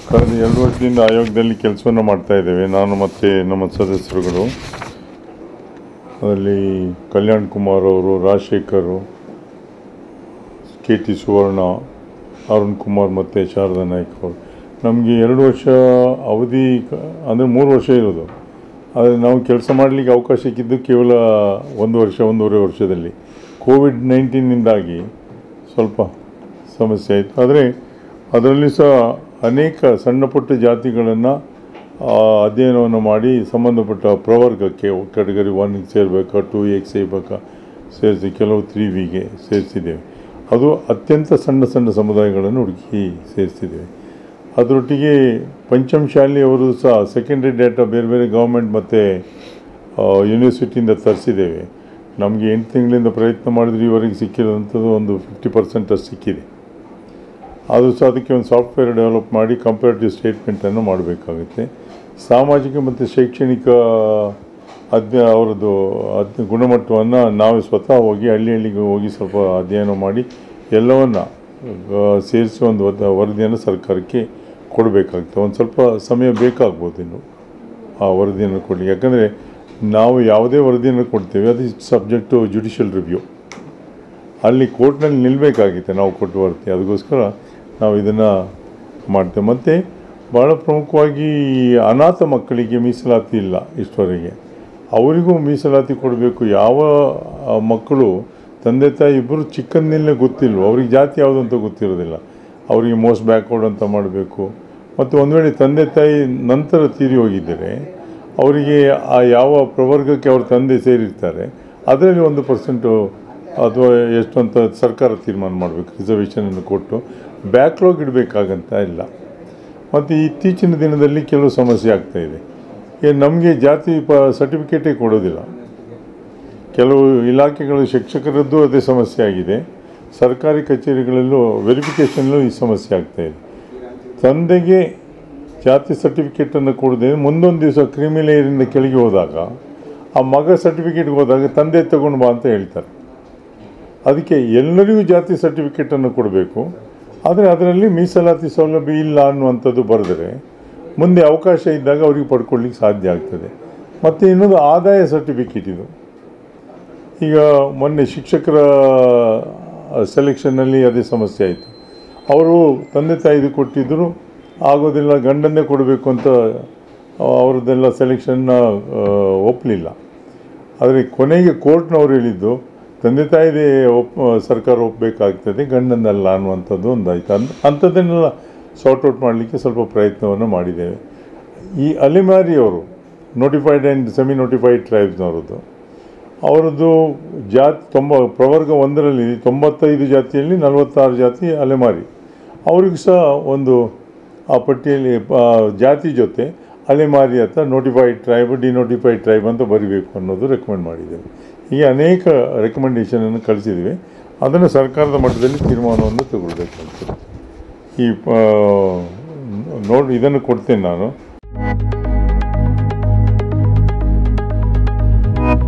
ಕಳೆದ ಎರಡು ವರ್ಷದಿಂದ ಆಯೋಗದಲ್ಲಿ ಕೆಲಸವನ್ನು ಮಾಡ್ತಾ ಇದ್ದೇವೆ ನಾನು ಮತ್ತು ನಮ್ಮ ಸದಸ್ಯರುಗಳು ಅದರಲ್ಲಿ ಕಲ್ಯಾಣ್ ಕುಮಾರ್ ಅವರು ರಾಜಶೇಖರ್ ಕೆ ಟಿ ಸುವರ್ಣ ಅರುಣ್ ಕುಮಾರ್ ಮತ್ತು ಶಾರದಾ ನಾಯ್ಕ್ ಅವರು ನಮಗೆ ಎರಡು ವರ್ಷ ಅವಧಿ ಅಂದರೆ ಮೂರು ವರ್ಷ ಇರೋದು ಆದರೆ ನಾವು ಕೆಲಸ ಮಾಡಲಿಕ್ಕೆ ಅವಕಾಶ ಸಿಕ್ಕಿದ್ದು ಕೇವಲ ಒಂದು ವರ್ಷ ಒಂದೂವರೆ ವರ್ಷದಲ್ಲಿ ಕೋವಿಡ್ ನೈನ್ಟೀನಿಂದಾಗಿ ಸ್ವಲ್ಪ ಸಮಸ್ಯೆ ಆಯಿತು ಆದರೆ ಅದರಲ್ಲಿ ಸಹ ಅನೇಕ ಸಣ್ಣ ಪುಟ್ಟ ಜಾತಿಗಳನ್ನು ಅಧ್ಯಯನವನ್ನು ಮಾಡಿ ಸಂಬಂಧಪಟ್ಟ ಪ್ರವರ್ಗಕ್ಕೆ ಕ್ಯಾಟಗರಿ ಒನ್ಗೆ ಸೇರಬೇಕಾ ಟೂ ಎಗೆ ಸೇರ್ಬೇಕಾ ಸೇರಿಸಿ ಕೆಲವು ತ್ರೀ ವಿಗೆ ಸೇರಿಸಿದ್ದೇವೆ ಅದು ಅತ್ಯಂತ ಸಣ್ಣ ಸಣ್ಣ ಸಮುದಾಯಗಳನ್ನು ಹುಡುಕಿ ಸೇರಿಸಿದ್ದೇವೆ ಅದರೊಟ್ಟಿಗೆ ಪಂಚಮಶಾಲಿ ಅವರು ಸಹ ಸೆಕೆಂಡ್ರಿ ಡೇಟಾ ಬೇರೆ ಬೇರೆ ಗೌರ್ಮೆಂಟ್ ಮತ್ತು ಯೂನಿವರ್ಸಿಟಿಯಿಂದ ತರಿಸಿದ್ದೇವೆ ನಮಗೆ ಎಂಟು ತಿಂಗಳಿಂದ ಪ್ರಯತ್ನ ಮಾಡಿದ್ರೆ ಇವರೆಗೆ ಸಿಕ್ಕಿರೋಂಥದ್ದು ಒಂದು ಫಿಫ್ಟಿ ಪರ್ಸೆಂಟಷ್ಟು ಸಿಕ್ಕಿದೆ ಅದು ಸಹ ಅದಕ್ಕೆ ಒಂದು ಸಾಫ್ಟ್ವೇರ್ ಡೆವಲಪ್ ಮಾಡಿ ಕಂಪೇರಿಟಿವ್ ಸ್ಟೇಟ್ಮೆಂಟನ್ನು ಮಾಡಬೇಕಾಗುತ್ತೆ ಸಾಮಾಜಿಕ ಮತ್ತು ಶೈಕ್ಷಣಿಕ ಅಧ್ಯ ಅವರದ್ದು ಅದ್ ಗುಣಮಟ್ಟವನ್ನು ನಾವೇ ಸ್ವತಃ ಹೋಗಿ ಹಳ್ಳಿ ಹಳ್ಳಿಗೆ ಹೋಗಿ ಸ್ವಲ್ಪ ಅಧ್ಯಯನ ಮಾಡಿ ಎಲ್ಲವನ್ನು ಸೇರಿಸಿ ಒಂದು ವದ- ವರದಿಯನ್ನು ಸರ್ಕಾರಕ್ಕೆ ಕೊಡಬೇಕಾಗ್ತದೆ ಒಂದು ಸ್ವಲ್ಪ ಸಮಯ ಬೇಕಾಗ್ಬೋದು ಇನ್ನು ಆ ವರದಿಯನ್ನು ಕೊಡಲಿಕ್ಕೆ ಯಾಕಂದರೆ ನಾವು ಯಾವುದೇ ವರದಿಯನ್ನು ಕೊಡ್ತೇವೆ ಅದು ಸಬ್ಜೆಕ್ಟ್ ಟು ಜುಡಿಷಿಯಲ್ ರಿವ್ಯೂ ಅಲ್ಲಿ ಕೋರ್ಟ್ನಲ್ಲಿ ನಿಲ್ಲಬೇಕಾಗಿತ್ತೆ ನಾವು ಕೊಟ್ಟು ವರದಿ ಅದಕ್ಕೋಸ್ಕರ ನಾವು ಇದನ್ನು ಮಾಡ್ತೇವೆ ಮತ್ತು ಭಾಳ ಪ್ರಮುಖವಾಗಿ ಅನಾಥ ಮಕ್ಕಳಿಗೆ ಮೀಸಲಾತಿ ಇಲ್ಲ ಇಷ್ಟವರೆಗೆ ಅವರಿಗೂ ಮೀಸಲಾತಿ ಕೊಡಬೇಕು ಯಾವ ಆ, ಮಕ್ಕಳು ತಂದೆ ತಾಯಿ ಇಬ್ಬರು ಚಿಕ್ಕಂದಿನಲ್ಲೇ ಗೊತ್ತಿಲ್ವೋ ಅವ್ರಿಗೆ ಜಾತಿ ಯಾವುದು ಅಂತ ಗೊತ್ತಿರೋದಿಲ್ಲ ಅವರಿಗೆ ಮೋಸ್ಟ್ ಬ್ಯಾಕ್ವರ್ಡ್ ಅಂತ ಮಾಡಬೇಕು ಮತ್ತು ಒಂದು ವೇಳೆ ತಂದೆ ತಾಯಿ ನಂತರ ತೀರಿ ಹೋಗಿದ್ದರೆ ಅವರಿಗೆ ಆ ಯಾವ ಪ್ರವರ್ಗಕ್ಕೆ ಅವ್ರ ತಂದೆ ಸೇರಿರ್ತಾರೆ ಅದರಲ್ಲಿ ಒಂದು ಪರ್ಸೆಂಟು ಅಥವಾ ಎಷ್ಟು ಅಂತ ಸರ್ಕಾರ ತೀರ್ಮಾನ ಮಾಡಬೇಕು ರಿಸರ್ವೇಷನನ್ನು ಕೊಟ್ಟು ಬ್ಯಾಕ್ಲಾಗ್ ಇಡಬೇಕಾಗಂತ ಇಲ್ಲ ಮತ್ತು ಇತ್ತೀಚಿನ ದಿನದಲ್ಲಿ ಕೆಲವು ಸಮಸ್ಯೆ ಆಗ್ತಾ ಇದೆ ಏನು ನಮಗೆ ಜಾತಿ ಪ ಸರ್ಟಿಫಿಕೇಟೇ ಕೊಡೋದಿಲ್ಲ ಕೆಲವು ಇಲಾಖೆಗಳು ಶಿಕ್ಷಕರದ್ದು ಅದೇ ಸಮಸ್ಯೆ ಆಗಿದೆ ಸರ್ಕಾರಿ ಕಚೇರಿಗಳಲ್ಲೂ ವೆರಿಫಿಕೇಷನಲ್ಲೂ ಈ ಸಮಸ್ಯೆ ಆಗ್ತಾ ಇದೆ ತಂದೆಗೆ ಜಾತಿ ಸರ್ಟಿಫಿಕೇಟನ್ನು ಕೊಡದೆ ಮುಂದೊಂದು ದಿವಸ ಕ್ರಿಮಿಲೇಯರಿಂದ ಕೆಳಗೆ ಹೋದಾಗ ಆ ಮಗ ಸರ್ಟಿಫಿಕೇಟ್ಗೆ ಹೋದಾಗ ತಂದೆ ತಗೊಂಡು ಬಾ ಅಂತ ಹೇಳ್ತಾರೆ ಅದಕ್ಕೆ ಎಲ್ಲರಿಗೂ ಜಾತಿ ಸರ್ಟಿಫಿಕೇಟನ್ನು ಕೊಡಬೇಕು ಆದರೆ ಅದರಲ್ಲಿ ಮೀಸಲಾತಿ ಸೌಲಭ್ಯ ಇಲ್ಲ ಅನ್ನುವಂಥದ್ದು ಬರೆದರೆ ಮುಂದೆ ಅವಕಾಶ ಇದ್ದಾಗ ಅವರಿಗೆ ಪಡ್ಕೊಳ್ಳಿಕ್ಕೆ ಸಾಧ್ಯ ಆಗ್ತದೆ ಮತ್ತು ಇನ್ನೊಂದು ಆದಾಯ ಸರ್ಟಿಫಿಕೇಟ್ ಇದು ಈಗ ಮೊನ್ನೆ ಶಿಕ್ಷಕರ ಸೆಲೆಕ್ಷನ್ನಲ್ಲಿ ಅದೇ ಸಮಸ್ಯೆ ಆಯಿತು ಅವರು ತಂದೆ ತಾಯಿದು ಕೊಟ್ಟಿದ್ದರು ಆಗೋದಿಲ್ಲ ಗಂಡನ್ನೇ ಕೊಡಬೇಕು ಅಂತ ಅವ್ರದ್ದೆಲ್ಲ ಸೆಲೆಕ್ಷನ್ನ ಒಪ್ಪಲಿಲ್ಲ ಆದರೆ ಕೊನೆಗೆ ಕೋರ್ಟ್ನವ್ರು ಹೇಳಿದ್ದು ತಂದೆ ತಾಯಿದೇ ಒಪ್ ಸರ್ಕಾರ ಒಪ್ಪಬೇಕಾಗ್ತದೆ ಗಂಡನಲ್ಲ ಅನ್ನುವಂಥದ್ದು ಒಂದಾಯಿತು ಅಂದ್ ಅಂಥದ್ದನ್ನೆಲ್ಲ ಸಾರ್ಟ್ ಔಟ್ ಮಾಡಲಿಕ್ಕೆ ಸ್ವಲ್ಪ ಪ್ರಯತ್ನವನ್ನು ಮಾಡಿದ್ದೇವೆ ಈ ಅಲಿಮಾರಿಯವರು ನೋಟಿಫೈಡ್ ಆ್ಯಂಡ್ ಸೆಮಿ ನೋಟಿಫೈಡ್ ಟ್ರೈಬ್ಸ್ನವರದ್ದು ಅವರದ್ದು ಜಾತಿ ತೊಂಬ ಪ್ರವರ್ಗ ಒಂದರಲ್ಲಿ ತೊಂಬತ್ತೈದು ಜಾತಿಯಲ್ಲಿ ನಲವತ್ತಾರು ಜಾತಿ ಅಲೆಮಾರಿ ಅವ್ರಿಗೂ ಸಹ ಒಂದು ಆ ಪಟ್ಟಿಯಲ್ಲಿ ಆ, ಜಾತಿ ಜೊತೆ ಅಲೆಮಾರಿ ಅಂತ ನೋಟಿಫೈಡ್ ಟ್ರೈಬ್ ಡಿನೋಟಿಫೈಡ್ ಟ್ರೈಬ್ ಅಂತ ಬರಿಬೇಕು ಅನ್ನೋದು ರೆಕಮೆಂಡ್ ಮಾಡಿದ್ದೇವೆ ಹೀಗೆ ಅನೇಕ ರೆಕಮೆಂಡೇಷನನ್ನು ಕಳಿಸಿದ್ದೀವಿ ಅದನ್ನು ಸರ್ಕಾರದ ಮಟ್ಟದಲ್ಲಿ ತೀರ್ಮಾನವನ್ನು ತಗೊಳ್ಬೇಕಾಗ್ತದೆ ಈ ಆ, ನೋಡಿ ಇದನ್ನು ಕೊಡ್ತೇನೆ ನಾನು